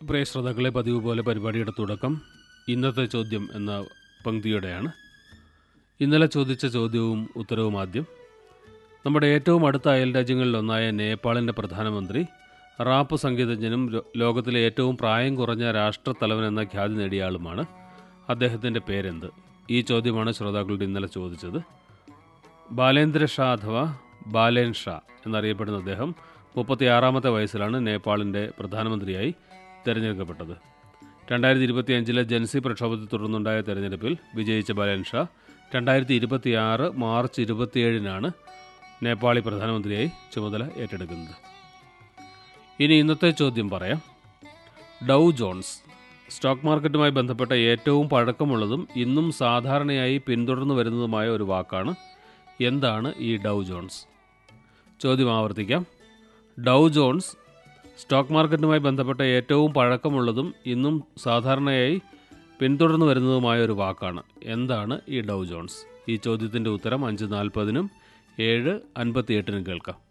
പ്രിയ ശ്രോതാക്കളെ പതിവ് പോലെ പരിപാടിയുടെ തുടക്കം ഇന്നത്തെ ചോദ്യം എന്ന പങ്ക്തിയോടെയാണ് ഇന്നലെ ചോദിച്ച ചോദ്യവും ഉത്തരവും ആദ്യം നമ്മുടെ ഏറ്റവും അടുത്ത അയൽ രാജ്യങ്ങളിലൊന്നായ നേപ്പാളിൻ്റെ പ്രധാനമന്ത്രി റാപ്പ് സംഗീതജ്ഞനും ലോ- ലോകത്തിലെ ഏറ്റവും പ്രായം കുറഞ്ഞ രാഷ്ട്രത്തലവൻ എന്ന ഖ്യാതി നേടിയ ആളുമാണ് അദ്ദേഹത്തിൻ്റെ പേരെന്ത് ഈ ചോദ്യമാണ് ശ്രോതാക്കളോട് ഇന്നലെ ചോദിച്ചത് ബാലേന്ദ്ര ഷാ അഥവാ ബാലേൻ ഷാ എന്നറിയപ്പെടുന്ന അദ്ദേഹം മുപ്പത്തിയാറാമത്തെ വയസ്സിലാണ് നേപ്പാളിൻ്റെ പ്രധാനമന്ത്രിയായി തിരഞ്ഞെടുക്കപ്പെട്ടത് രണ്ടായിരത്തി ഇരുപത്തി അഞ്ചിലെ ജൻസി പ്രക്ഷോഭത്തെ തുടർന്നുണ്ടായ തെരഞ്ഞെടുപ്പിൽ വിജയിച്ച ബാലേൻ ഷാ രണ്ടായിരത്തി ഇരുപത്തിയാറ് മാർച്ച് ഇരുപത്തിയേഴിനാണ് നേപ്പാളി പ്രധാനമന്ത്രിയായി ചുമതല ഏറ്റെടുക്കുന്നത് ഇനി ഇന്നത്തെ ചോദ്യം പറയാം ഡൗ ജോൺസ് സ്റ്റോക്ക് മാർക്കറ്റുമായി ബന്ധപ്പെട്ട ഏറ്റവും പഴക്കമുള്ളതും ഇന്നും സാധാരണയായി പിന്തുടർന്നു വരുന്നതുമായ ഒരു വാക്കാണ് എന്താണ് ഈ ഡൗ ജോൺസ് ചോദ്യം ആവർത്തിക്കാം ഡൗ ജോൺസ് സ്റ്റോക്ക് മാർക്കറ്റുമായി ബന്ധപ്പെട്ട ഏറ്റവും പഴക്കമുള്ളതും ഇന്നും സാധാരണയായി പിന്തുടർന്നു വരുന്നതുമായ ഒരു വാക്കാണ് എന്താണ് ഈ ഡൗ ജോൺസ് ഈ ചോദ്യത്തിൻ്റെ ഉത്തരം അഞ്ച് നാൽപ്പതിനും ഏഴ് അൻപത്തിയെട്ടിനും കേൾക്കാം